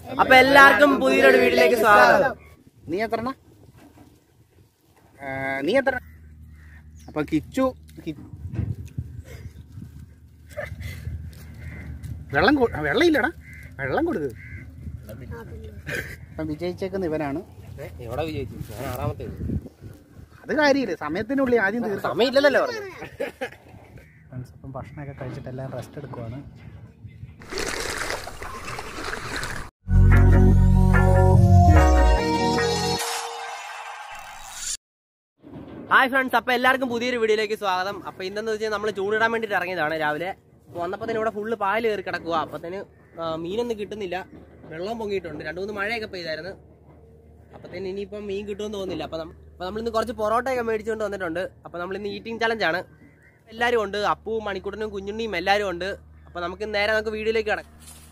അപ്പൊ എല്ലാവർക്കും പുതിയൊരു വീട്ടിലേക്ക് സ്വാഗതം നീ എത്ര നീ എത്ര അപ്പൊ കിച്ചു കി- വെള്ളം കൊ- വെള്ളം ഇല്ലടാ വെള്ളം കൊടുക്ക് അപ്പം വിജയിച്ചേക്കുന്ന ഇവനാണ് എവിടെ വിജയിച്ചു ഞാൻ ആറാമത്തെ അത് കാര്യമില്ല സമയത്തിനുള്ളിൽ ആദ്യം തീർക്കാം സമയമില്ലല്ലോ പറഞ്ഞു ഫ്രണ്ട്സ് അപ്പം ഭക്ഷണമൊക്കെ കഴിച്ചിട്ട് എല്ലാം റെസ്റ്റ് എടുക്കുവാണ് ഹായ് ഫ്രണ്ട്സ് അപ്പൊ എല്ലാവർക്കും പുതിയൊരു വീഡിയോയിലേക്ക് സ്വാഗതം അപ്പൊ ഇന്നെന്ന് വെച്ചാൽ നമ്മൾ ചൂണ്ടിടാൻ വേണ്ടിട്ട് ഇറങ്ങിയതാണ് രാവിലെ വന്നപ്പോ തന്നെ ഇവിടെ ഫുള്ള് പാല് കയറി കിടക്കുക അപ്പത്തേന് ആ, മീനൊന്നും കിട്ടുന്നില്ല വെള്ളം പൊങ്ങിയിട്ടുണ്ട് രണ്ടു മൂന്ന് മഴയൊക്കെ പെയ്തായിരുന്നു അപ്പത്തേന് ഇനിയിപ്പം മീൻ കിട്ടുമെന്ന് തോന്നുന്നില്ല അപ്പൊ നം- അപ്പൊ നമ്മൾ ഇന്ന് കുറച്ച് പൊറോട്ടയൊക്കെ മേടിച്ചുകൊണ്ട് വന്നിട്ടുണ്ട് അപ്പൊ നമ്മൾ ഇന്ന് ഈറ്റിംഗ് ചലഞ്ച് ആണ് എല്ലാവരും ഉണ്ട് അപ്പുവും മണിക്കൂട്ടനും കുഞ്ഞുണ്ണിയും എല്ലാവരും ഉണ്ട് അപ്പൊ നമുക്ക് നേരെ നമുക്ക് വീഡിയോയിലേക്ക് കിടക്കാം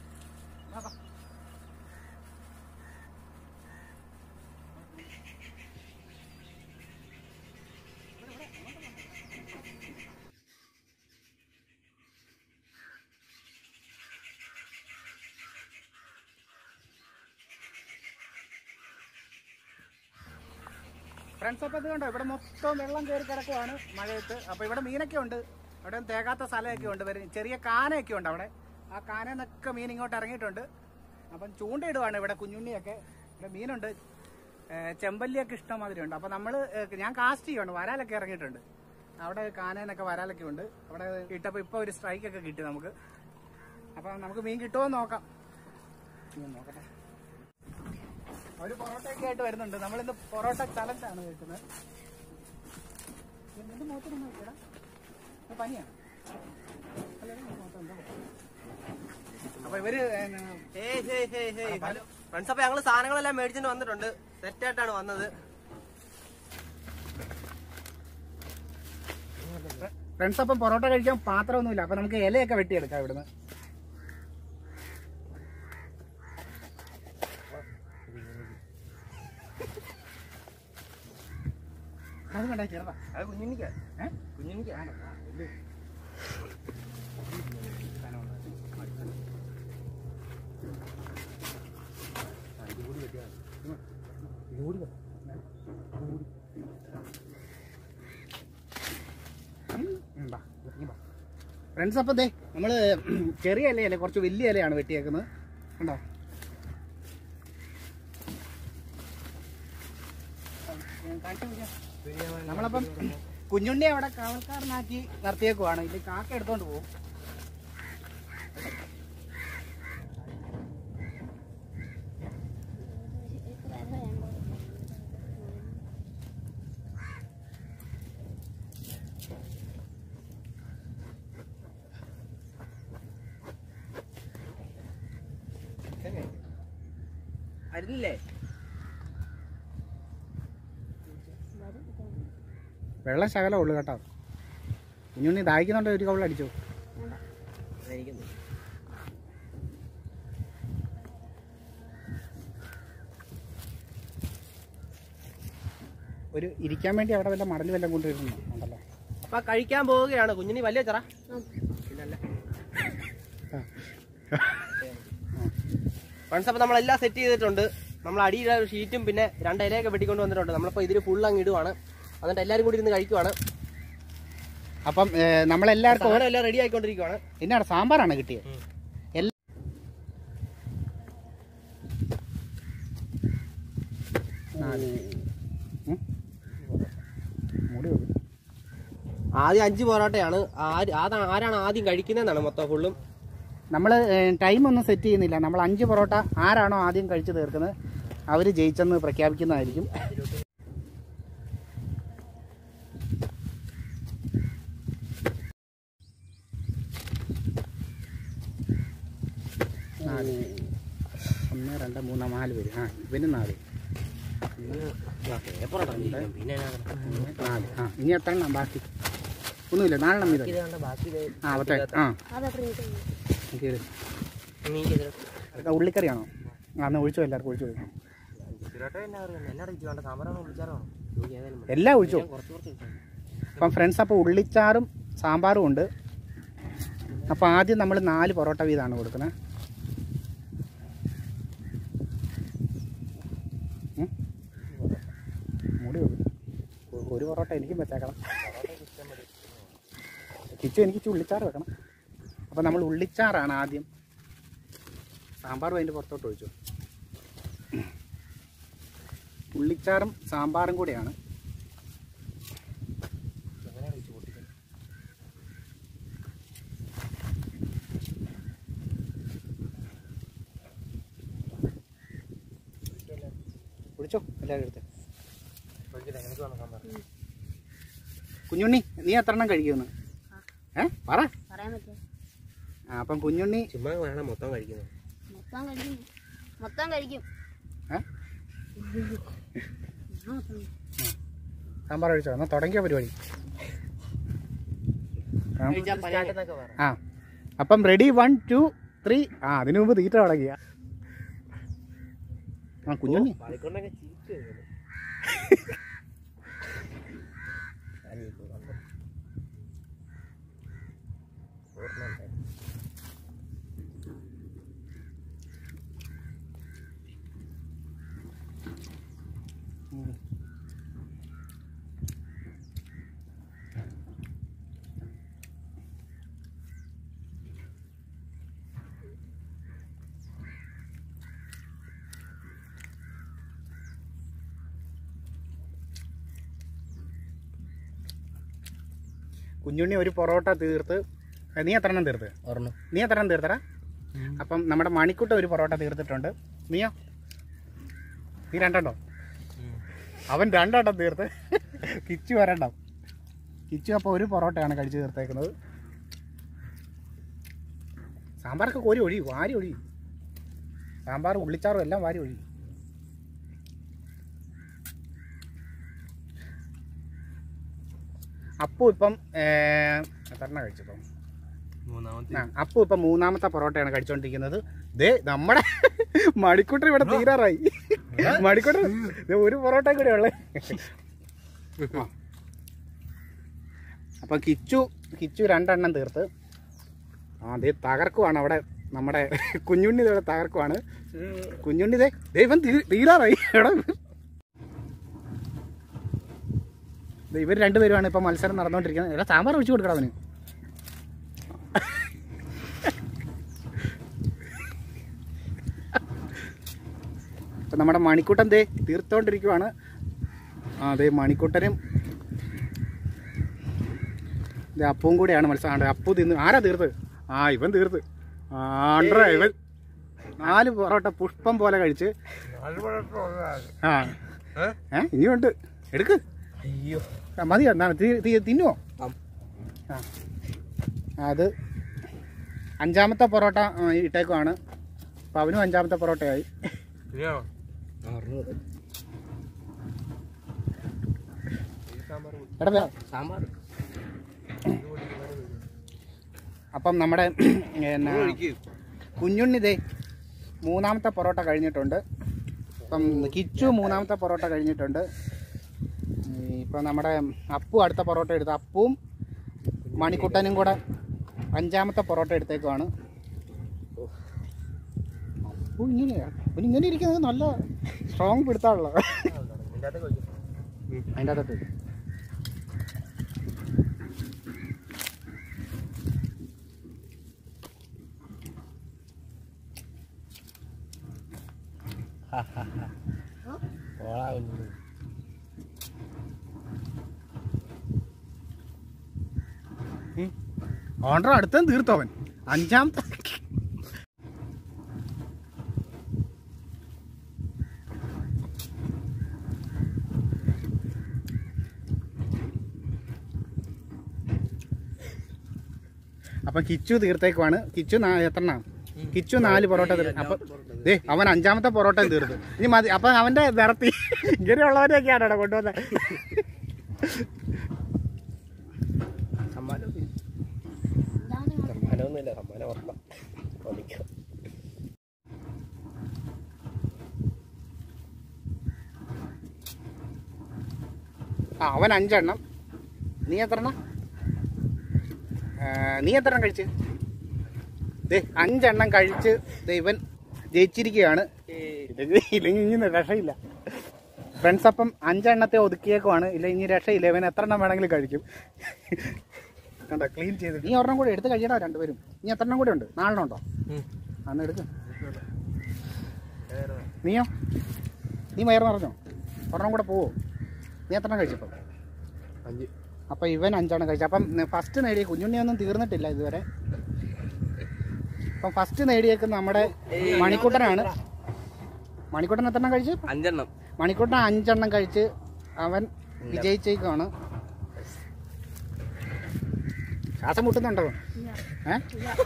ഫ്രണ്ട്സ് അപ്പം ഇത് കണ്ടോ ഇവിടെ മൊത്തം വെള്ളം കയറി കിടക്കുവാണ് മഴയത്ത് അപ്പോൾ ഇവിടെ മീനൊക്കെ ഉണ്ട് അവിടെ തേകാത്ത സ്ഥലമൊക്കെ ഉണ്ട് വരും ചെറിയ കാനയൊക്കെ ഉണ്ട് അവിടെ ആ കാനന്നൊക്കെ മീൻ ഇങ്ങോട്ട് ഇറങ്ങിയിട്ടുണ്ട് അപ്പം ചൂണ്ടയിടുവാണ് ഇവിടെ കുഞ്ഞുണ്ണിയൊക്കെ ഇവിടെ മീനുണ്ട് ഏ, ചെമ്പല്ലിയൊക്കെ ഇഷ്ടമാതിരി ഉണ്ട് അപ്പോൾ നമ്മൾ ഞാൻ കാസ്റ്റ് ചെയ്യുവാണ് വരാലൊക്കെ ഇറങ്ങിയിട്ടുണ്ട് അവിടെ കാനേനൊക്കെ വരാലൊക്കെ ഉണ്ട് അവിടെ ഇട്ടപ്പോൾ ഇപ്പോൾ ഒരു സ്ട്രൈക്കൊക്കെ കിട്ടി നമുക്ക് അപ്പം നമുക്ക് മീൻ കിട്ടുമോ എന്ന് നോക്കാം ഇനി നോക്കട്ടെ ഒരു പൊറോട്ടയൊക്കെ ആയിട്ട് വരുന്നുണ്ട് നമ്മളിന്ന് പൊറോട്ട ചലഞ്ചാണ് കേൾക്കുന്നത് എന്ത് മുഖത്തൊന്നും നോക്കിയടാ ഇത് പനിയാണ് അല്ല, ഇത് മുഖത്ത് എന്തോ. അപ്പൊ ഇവര് എന്നാ, ഫ്രണ്ട്സ് അപ്പൊ ഞങ്ങള് സാധനങ്ങളെല്ലാം മേടിച്ചിട്ട് വന്നിട്ടുണ്ട് സെറ്റ് ആയിട്ടാണ് വന്നത് ഫ്രണ്ട്സ് അപ്പം പൊറോട്ട കഴിക്കാൻ പാത്രമൊന്നുമില്ല അപ്പൊ നമുക്ക് ഇലയൊക്കെ വെട്ടിയെടുക്കാം ഇവിടുന്ന് അത് കണ്ടാ ചെറുതാ അത് കുഞ്ഞുണ്ണിക്കാ ഏ? കുഞ്ഞുണ്ണിക്കാ ഫ്രണ്ട്സ് അപ്പം ദേ നമ്മള് ചെറിയ ഇലയല്ലേ കുറച്ച് വലിയ ഇലയാണ് വെട്ടിയേക്കുന്നത് കണ്ടോ ഞാൻ കാണിച്ചു തരാം. നമ്മളപ്പം കുഞ്ഞുണ്ണി അവിടെ കാവൽക്കാരനാക്കി നിർത്തിയേക്കുവാണ് ഇത് കാക്ക എടുത്തോണ്ട് പോകും അരുന്നില്ലേ വെള്ളം ശകലം ഉള്ളു കേട്ടോ കുഞ്ഞുണ്ണി ദാഹിക്കുന്നുണ്ട് ഒരു കവൾ അടിച്ചു എനിക്കൊന്നും ഒരു ഇരിക്കാൻ വേണ്ടി അവിടെ വല്ല മടൽ വല്ലതും കൊണ്ടുവരുന്നു ഉണ്ടല്ലോ അപ്പൊ കഴിക്കാൻ പോവുകയാണ് കുഞ്ഞുണ്ണി വലിയ ചെറ ആ. ഫ്രണ്ട്സ് അപ്പൊ നമ്മളെല്ലാം സെറ്റ് ചെയ്തിട്ടുണ്ട് നമ്മൾ അടിയിലെ ഒരു ഷീറ്റും പിന്നെ രണ്ട് ഇലയൊക്കെ വെട്ടിക്കൊണ്ട് വന്നിട്ടുണ്ട് നമ്മളിപ്പോ ഇതിൽ ഫുൾ അങ്ങ് ഇടുവാണ് എന്നിട്ട് എല്ലാവരും കൂടി ഇരുന്ന് കഴിക്കുവാണ് അപ്പം ഏ, നമ്മളെല്ലാവർക്കും സാധനം എല്ലാം റെഡി ആയിക്കൊണ്ടിരിക്കുവാണ് എന്നാണ് സാമ്പാറാണ് കിട്ടിയത് എല്ലാ നാല്. ഉം? മൂടി വെക്ക്. ആദ്യം അഞ്ച് പൊറോട്ടയാണ് ആര് ആരാ- ആരാണ് ആദ്യം കഴിക്കുന്നതെന്നാണ് മൊത്തം ഫുള്ളും നമ്മൾ ടൈം ഒന്നും സെറ്റ് ചെയ്യുന്നില്ല നമ്മൾ അഞ്ച് പൊറോട്ട ആരാണോ ആദ്യം കഴിച്ചു തീർക്കുന്നത് അവർ ജയിച്ചെന്ന് പ്രഖ്യാപിക്കുന്നതായിരിക്കും നാല് ഒന്ന് രണ്ട് മൂന്ന് നാല് പേര് ആ ഇവന് നാല് പിന്നെ മൂന്ന്, നാല് ആ ഇനി എത്ര എണ്ണം ബാക്കി ഒന്നുമില്ല നാലെണ്ണം വീതം ആ അവത്തെ ആ എനിക്ക് ഇത്. ഇതൊക്കെ ഉള്ളിക്കറിയാണോ ആ എന്നാൽ ഒഴിച്ചു എല്ലാവർക്കും ഒഴിച്ചു കൊടുക്കാം എല്ലാം ഒഴിച്ചു അപ്പം ഫ്രണ്ട്സ് അപ്പോൾ ഉള്ളിച്ചാറും സാമ്പാറും ഉണ്ട് അപ്പോൾ ആദ്യം നമ്മൾ നാല് പൊറോട്ട വീതമാണ് കൊടുക്കുന്നത് ഒരു പൊറോട്ട എനിക്കും വെച്ചേക്കണം കിച്ചു എനിക്ക് ഇച്ചിരി ഉള്ളിച്ചാറ് വെക്കണം അപ്പം നമ്മൾ ഉള്ളിച്ചാറാണ് ആദ്യം സാമ്പാറും അതിൻ്റെ പുറത്തോട്ട് ഒഴിച്ചു ഉള്ളിച്ചാറും സാമ്പാറും കൂടെയാണ് കുടിച്ചോ എല്ലാവരും എടുത്ത് കുഞ്ഞുണ്ണി നീ എത്ര എണ്ണം കഴിക്കുമെന്ന് ഏ പറ പറയാൻ പറ്റുമോ ആ അപ്പം കുഞ്ഞുണ്ണി ചുമ്മാ വേണം മൊത്തം കഴിക്കുന്നത് മൊത്തം കഴിക്കും മൊത്തം കഴിക്കും ഏ ഞാൻ മൊത്തം കഴിക്കും. സാമ്പാർ കഴിച്ചോ എന്നാൽ തുടങ്ങിയ പരിപാടി ആ അപ്പം റെഡി വൺ ടു ത്രീ ആ അതിനു മുമ്പ് തീറ്റ തുടങ്ങിയ ആ കുഞ്ഞുണ്ണി പാളിക്കൊണ്ടൊക്കെ ചീറ്റ് കുഞ്ഞുണ്ണി ഒരു പൊറോട്ട തീർത്ത് ഏ, നീ എത്ര എണ്ണം തീർത്ത് ഓർമ്മ നീ എത്ര എണ്ണം തീർത്തടാ അപ്പം നമ്മുടെ മണിക്കുട്ട ഒരു പൊറോട്ട തീർത്തിട്ടുണ്ട് നീയോ നീ രണ്ടെണ്ണോ അവൻ രണ്ടെണ്ണം തീർത്ത് കിച്ചു വരണ്ട കിച്ചു അപ്പോൾ ഒരു പൊറോട്ടയാണ് കഴിച്ചു തീർത്തേക്കുന്നത് സാമ്പാറൊക്കെ കോരി ഒഴിയും വാരി ഒഴിയും സാമ്പാർ ഉള്ളിച്ചാറും എല്ലാം വാരി ഒഴിയും അപ്പു ഇപ്പം എത്രണ്ണ കഴിച്ചപ്പം മൂന്നാമത്തെ ആ, അപ്പു ഇപ്പം മൂന്നാമത്തെ പൊറോട്ടയാണ് കഴിച്ചുകൊണ്ടിരിക്കുന്നത് ദേ നമ്മുടെ മണിക്കൂട്ടർ ഇവിടെ തീരാറായി മണിക്കൂട്ടർ ദേ ഒരു പൊറോട്ട കൂടെ ഉള്ളേ ആ. അപ്പം കിച്ചു കിച്ചു രണ്ടെണ്ണം തീർത്ത് ആ ദേ തകർക്കുവാണ് അവിടെ നമ്മുടെ കുഞ്ഞുണ്ണി ഇവിടെ തകർക്കുവാണ് കുഞ്ഞുണ്ണി ദേ ദൈവം തീരാറായി എടാ ദേ ഇവർ രണ്ടുപേരുമാണ് ഇപ്പം മത്സരം നടന്നുകൊണ്ടിരിക്കുന്നത് എടാ സാമ്പാർ ഒഴിച്ചു കൊടുക്കണം അവന് അപ്പം നമ്മുടെ മണിക്കൂട്ടൻ ദേ തീർത്തോണ്ടിരിക്കുവാണ് ആ അതെ മണിക്കൂട്ടനും ദേ അപ്പവും കൂടെയാണ് മത്സരം ആണ്ട് അപ്പു തിന്ന് ആരാ തീർത്ത് ആ ഇവൻ തീർത്ത് ആണ്ട്ര ഇവൻ നാല് പൊറോട്ട പുഷ്പം പോലെ കഴിച്ച് ആ ഏ ഇനിയുണ്ട് എടുക്ക് അയ്യോ ആ, മതി എന്താണ് തീ- തീ- തിന്നുവോ ആം. ആ അത് അഞ്ചാമത്തെ പൊറോട്ട ആ, ഇട്ടേക്കുവാണ് അപ്പം അവനും അഞ്ചാമത്തെ പൊറോട്ടയായി അറുന്നൂറ് എടാ വേ- സാമ്പാർ അപ്പം നമ്മുടെ എന്നാ കുഞ്ഞുണ്ണി ദേ മൂന്നാമത്തെ പൊറോട്ട കഴിഞ്ഞിട്ടുണ്ട് ഇപ്പം കിച്ചു മൂന്നാമത്തെ പൊറോട്ട കഴിഞ്ഞിട്ടുണ്ട് ഈ ഇപ്പം നമ്മുടെ അപ്പു അടുത്ത പൊറോട്ട എടുത്ത് അപ്പുവും മണിക്കുട്ടനും കൂടെ അഞ്ചാമത്തെ പൊറോട്ട എടുത്തേക്കുവാണ് അപ്പു ഇങ്ങനെയാ അവന് ഇങ്ങനെ ഇരിക്കുന്നത് നല്ല സ്ട്രോങ് പിടുത്താണല്ലോ അതിൻ്റെ അകത്ത് ഓളാ കുഞ്ഞു ഓർഡർ അടുത്തും തീർത്തവൻ അഞ്ചാമത്തെ അപ്പൊ കിച്ചു തീർത്തേക്കുവാണ് കിച്ചു നാ- എത്രണ്ണ കിച്ചു നാല് പൊറോട്ട തീർത്ത് അപ്പൊ ദേ അവൻ അഞ്ചാമത്തെ പൊറോട്ട തീർത്ത് ഇനി മതി അപ്പൊ അവന്റെ നിറത്തി ഇങ്ങനെയുള്ളവരെയൊക്കെയാണ് ഇവിടെ കൊണ്ടുവന്നത് സമ്മാനം ഇതാണ് സമ്മാനമൊന്നുമില്ല സമ്മാനം ഉറപ്പാ ഓടിക്കോ ആ അവൻ അഞ്ചെണ്ണം നീ എത്രണ്ണം ആ, നീ എത്രണ്ണം കഴിച്ച് ദേ അഞ്ചെണ്ണം കഴിച്ച് ദേ ഇവൻ ജയിച്ചിരിക്കുകയാണ് ഇല്ലെങ്കിൽ ഇല്ലെങ്കിൽ ഇങ്ങനെ രക്ഷയില്ല ഫ്രണ്ട്സ് അപ്പം അഞ്ചെണ്ണത്തെ ഒതുക്കിയേക്കുവാണ് ഇല്ല ഇനി രക്ഷയില്ല ഇവൻ എത്ര എണ്ണം വേണമെങ്കിലും കഴിക്കും കണ്ടോ ക്ലീൻ ചെയ്ത് നീ ഒരെണ്ണം കൂടെ എടുത്ത് കഴിയടാ രണ്ടുപേരും ഇനി എത്ര എണ്ണം കൂടെ ഉണ്ട് നാലെണ്ണം ഉണ്ടോ അന്ന് എടുക്ക് നീയോ നീ വയറ് നിറഞ്ഞോ ഒരെണ്ണം കൂടെ പോവോ നീ എത്ര എണ്ണം കഴിച്ചപ്പോൾ അഞ്ച് അപ്പം ഇവൻ അഞ്ചെണ്ണം കഴിച്ചു അപ്പം ഫസ്റ്റ് നേടിയ കുഞ്ഞുണ്ണിയൊന്നും തീർന്നിട്ടില്ല ഇതുവരെ അപ്പം ഫസ്റ്റ് നേടിയേക്കുന്ന നമ്മുടെ മണിക്കുട്ടനാണ് മണിക്കുട്ടൻ എത്ര എണ്ണം കഴിച്ചു അഞ്ചെണ്ണം മണിക്കുട്ടൻ അഞ്ചെണ്ണം കഴിച്ച് അവൻ വിജയിച്ചേക്കാണ് ശ്വാസം മുട്ടുന്നുണ്ടോ ഇല്ല ഏ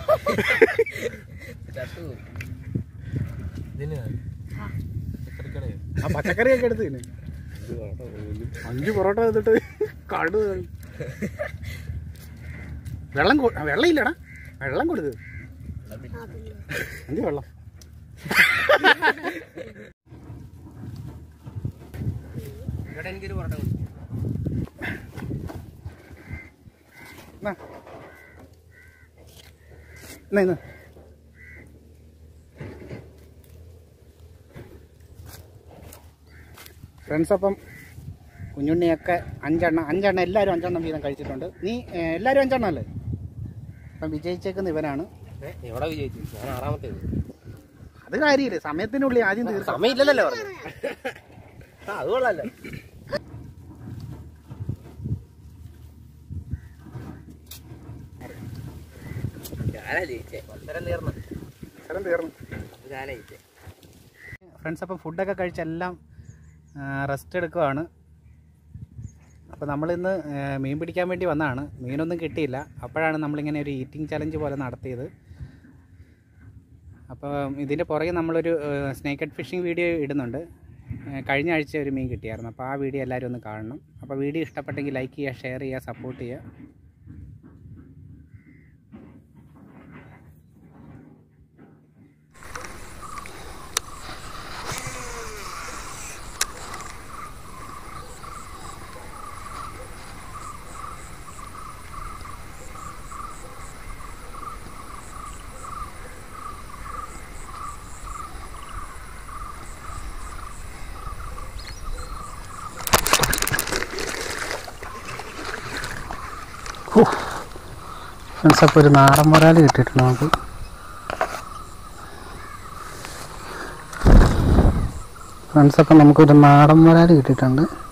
ആ പച്ചക്കറിയൊക്കെ എടുത്ത് തിന്നെ അഞ്ച് പൊറോട്ട എടുത്തിട്ട് കടു വെള്ളം കൊ- ആ, വെള്ളം ഇല്ലടാ വെള്ളം കൊടുത്ത് ആ പിന്നെ എന്ത് വെള്ളം ഇവിടെ എനിക്കൊരു പൊറോട്ട കൊടുത്തു എന്നാ. എന്നാ, ഇന്ന്. ഫ്രണ്ട്സ് അപ്പം കുഞ്ഞുണ്ണിയൊക്കെ അഞ്ചെണ്ണം അഞ്ചെണ്ണം എല്ലാവരും അഞ്ചെണ്ണം വീതം കഴിച്ചിട്ടുണ്ട് നീ ഏ, എല്ലാവരും അഞ്ചെണ്ണം അല്ലേ അപ്പം വിജയിച്ചേക്കുന്ന ഇവനാണ് ഏ, എവിടെ വിജയിച്ചു ഞാൻ ആറാമത്തേത് അത് കാര്യമില്ല സമയത്തിനുള്ളിൽ ആദ്യം തീർക്കാം സമയമില്ലല്ലോ പറഞ്ഞു ആ അത് കൊള്ളാലോ ഞാനാ ജയിച്ചേ മത്സരം തീർന്നു സ്ഥലം തീർന്നു ഞാനാ ജയിച്ചേ ഫ്രണ്ട്സ് അപ്പം ഫുഡൊക്കെ കഴിച്ചെല്ലാം റെസ്റ്റ് എടുക്കുവാണ് അപ്പോൾ നമ്മളിന്ന് ആ, മീൻ പിടിക്കാൻ വേണ്ടി വന്നതാണ് മീനൊന്നും കിട്ടിയില്ല അപ്പോഴാണ് നമ്മളിങ്ങനെ ഒരു ഈറ്റിംഗ് ചലഞ്ച് പോലെ നടത്തിയത് അപ്പോൾ ഇതിൻ്റെ പുറകെ നമ്മളൊരു സ്നേക്ക് ഹെഡ് ഫിഷിംഗ് വീഡിയോ ഇടുന്നുണ്ട് ആ, കഴിഞ്ഞ ആഴ്ച ഒരു മീൻ കിട്ടിയായിരുന്നു അപ്പോൾ ആ വീഡിയോ എല്ലാവരും ഒന്ന് കാണണം അപ്പോൾ വീഡിയോ ഇഷ്ടപ്പെട്ടെങ്കിൽ ലൈക്ക് ചെയ്യുക ഷെയർ ചെയ്യുക സപ്പോർട്ട് ചെയ്യുക ഫ്രണ്ട്സ് അപ്പോൾ ഒരു നാടൻ വരാൽ കിട്ടിയിട്ടുണ്ട് നമുക്ക് ഫ്രണ്ട്സ് അപ്പം നമുക്കൊരു നാടൻ വരാൽ കിട്ടിയിട്ടുണ്ട്